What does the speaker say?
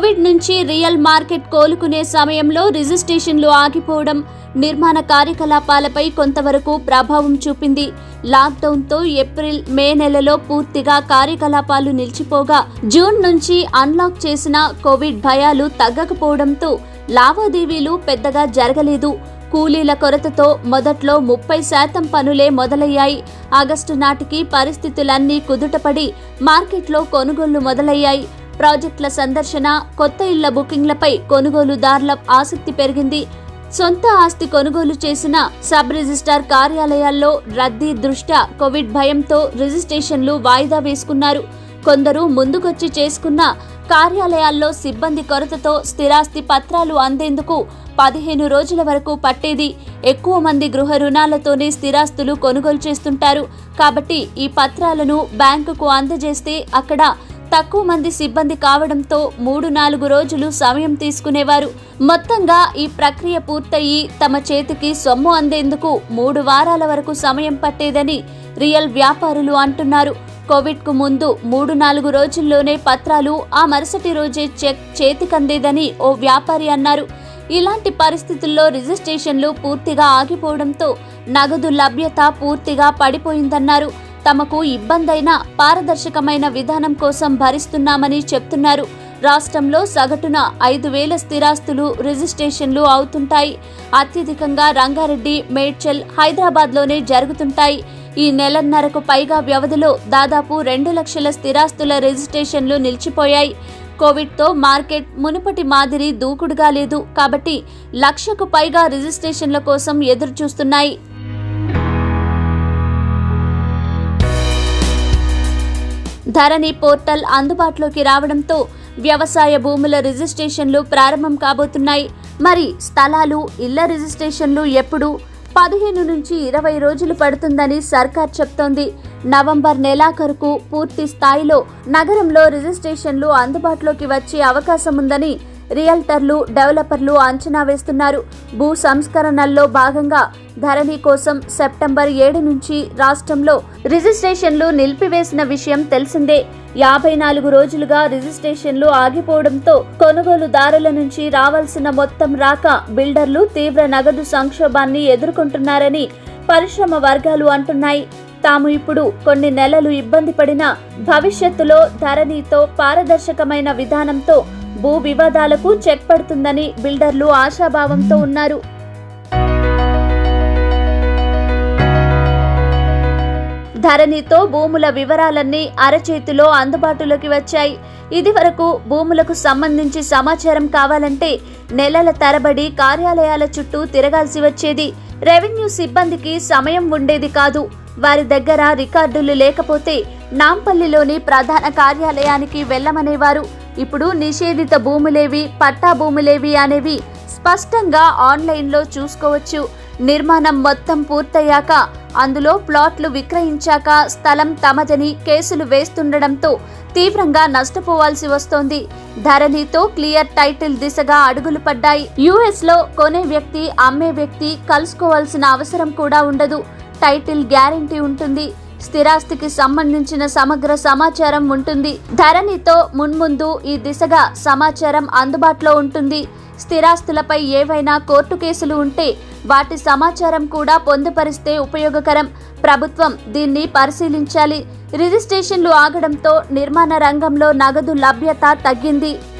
Covid నుంచి real market కోలుకునే సమయంలో రిజిస్ట్రేషన్లు ఆగిపోవడం నిర్మాణ కార్యకలాపాలపై కొంతవరకు ప్రభావం చూపింది లాక్డౌన్తో ఏప్రిల్ మే నెలలో పూర్తిగా కార్యకలాపాలు నిలిచిపోగా జూన్ నుంచి అన్లాక్ చేసిన కోవిడ్ భయాలు తగ్గకపోవడంతో లావాదేవీలు పెద్దగా జరగలేదు కూలీల కొరతతో మొదట్లో ముప్పై శాతం పనులే మొదలయ్యాయి ఆగస్టు నాటికి పరిస్థితులన్నీ కుదుటపడి మార్కెట్లో కొనుగోళ్లు మొదలయ్యాయి ప్రాజెక్టుల సందర్శన కొత్త ఇళ్ల బుకింగ్లపై కొనుగోలుదారుల ఆసక్తి పెరిగింది సొంత ఆస్తి కొనుగోలు చేసిన సబ్ రిజిస్ట్రార్ కార్యాలయాల్లో రద్దీ దృష్ట్యా కోవిడ్ భయంతో రిజిస్ట్రేషన్లు వాయిదా వేసుకున్నారు కొందరు ముందుకొచ్చి చేసుకున్న కార్యాలయాల్లో సిబ్బంది కొరతతో స్థిరాస్తి పత్రాలు అందేందుకు పదిహేను రోజుల వరకు పట్టేది ఎక్కువ మంది గృహ రుణాలతోనే స్థిరాస్తులు కొనుగోలు చేస్తుంటారు కాబట్టి ఈ పత్రాలను బ్యాంకుకు అందజేస్తే అక్కడ తక్కువ మంది సిబ్బంది కావడంతో మూడు నాలుగు రోజులు సమయం తీసుకునేవారు మొత్తంగా ఈ ప్రక్రియ పూర్తయి తమ చేతికి సొమ్ము అందేందుకు మూడు వారాల వరకు సమయం పట్టేదని రియల్ వ్యాపారులు అంటున్నారు కోవిడ్ కు ముందు మూడు నాలుగు రోజుల్లోనే పత్రాలు ఆ మరుసటి రోజే చెక్ చేతికందేదని ఓ వ్యాపారి అన్నారు ఇలాంటి పరిస్థితుల్లో రిజిస్ట్రేషన్లు పూర్తిగా ఆగిపోవడంతో నగదు లభ్యత పూర్తిగా పడిపోయిందన్నారు తమకు ఇబ్బందైన పారదర్శకమైన విధానం కోసం భరిస్తున్నామని చెప్తున్నారు రాష్ట్రంలో సగటున ఐదు వేల స్థిరాస్తులు రిజిస్ట్రేషన్లు అవుతుంటాయి అత్యధికంగా రంగారెడ్డి మేడ్చల్ హైదరాబాద్లోనే జరుగుతుంటాయి ఈ నెలన్నరకు పైగా వ్యవధిలో దాదాపు రెండు లక్షల స్థిరాస్తుల రిజిస్ట్రేషన్లు నిలిచిపోయాయి కోవిడ్తో మార్కెట్ మునుపటి మాదిరి దూకుడుగా లేదు కాబట్టి లక్షకు పైగా రిజిస్ట్రేషన్ల కోసం ఎదురు చూస్తున్నాయి ధరణి పోర్టల్ అందుబాటులోకి రావడంతో వ్యవసాయ భూముల రిజిస్ట్రేషన్లు ప్రారంభం కాబోతున్నాయి మరి స్థలాలు ఇళ్ల రిజిస్ట్రేషన్లు ఎప్పుడు పదిహేను నుంచి ఇరవై రోజులు పడుతుందని సర్కార్ చెప్తోంది నవంబర్ నెలాఖరుకు పూర్తి స్థాయిలో నగరంలో రిజిస్ట్రేషన్లు అందుబాటులోకి వచ్చే అవకాశం ఉందని రియల్టర్లు డెవలపర్లు అంచనా వేస్తున్నారు భూ సంస్కరణల్లో భాగంగా ధరణి కోసం సెప్టెంబర్ ఏడు నుంచి రాష్ట్రంలో రిజిస్ట్రేషన్లు నిలిపివేసిన విషయం తెలిసిందే యాభై నాలుగు రోజులుగా రిజిస్ట్రేషన్లు ఆగిపోవడంతో కొనుగోలుదారుల నుంచి రావాల్సిన మొత్తం రాక బిల్డర్లు తీవ్ర నగదు సంక్షోభాన్ని ఎదుర్కొంటున్నారని పరిశ్రమ వర్గాలు అంటున్నాయి తాము ఇప్పుడు కొన్ని నెలలు ఇబ్బంది పడినా భవిష్యత్తులో ధరణితో పారదర్శకమైన విధానంతో భూ వివాదాలకు చెక్ పడుతుందని బిల్డర్లు ఆశాభావంతో ఉన్నారు ధరణితో భూముల వివరాలన్నీ అరచేతిలో అందుబాటులోకి వచ్చాయి ఇది వరకు భూములకు సంబంధించి సమాచారం కావాలంటే నెలల తరబడి కార్యాలయాల చుట్టూ తిరగాల్సి వచ్చేది రెవెన్యూ సిబ్బందికి సమయం ఉండేది కాదు వారి దగ్గర రికార్డులు లేకపోతే నాంపల్లిలోని ప్రధాన కార్యాలయానికి వెళ్లమనేవారు ఇప్పుడు నిషేధిత భూములేవి పట్టా భూములేవి అనేవి స్పష్టంగా ఆన్లైన్లో చూసుకోవచ్చు నిర్మాణం మొత్తం పూర్తయ్యాక అందులో ప్లాట్లు విక్రయించాక స్థలం తమదని కేసులు వేస్తుండడంతో తీవ్రంగా నష్టపోవాల్సి వస్తోంది ధరణితో క్లియర్ టైటిల్ దిశగా అడుగులు పడ్డాయి యుఎస్ లో కొనే వ్యక్తి అమ్మే వ్యక్తి కలుసుకోవాల్సిన అవసరం కూడా ఉండదు టైటిల్ గ్యారంటీ ఉంటుంది స్థిరాస్తికి సంబంధించిన సమగ్ర సమాచారం ఉంటుంది ధరణితో మున్ముందు ఈ దిశగా సమాచారం అందుబాటులో ఉంటుంది స్థిరాస్తులపై ఏవైనా కోర్టు కేసులు ఉంటే వాటి సమాచారం కూడా పొందుపరిస్తే ఉపయోగకరం ప్రభుత్వం దీన్ని పరిశీలించాలి రిజిస్ట్రేషన్లు ఆగడంతో నిర్మాణ రంగంలో నగదు లభ్యత తగ్గింది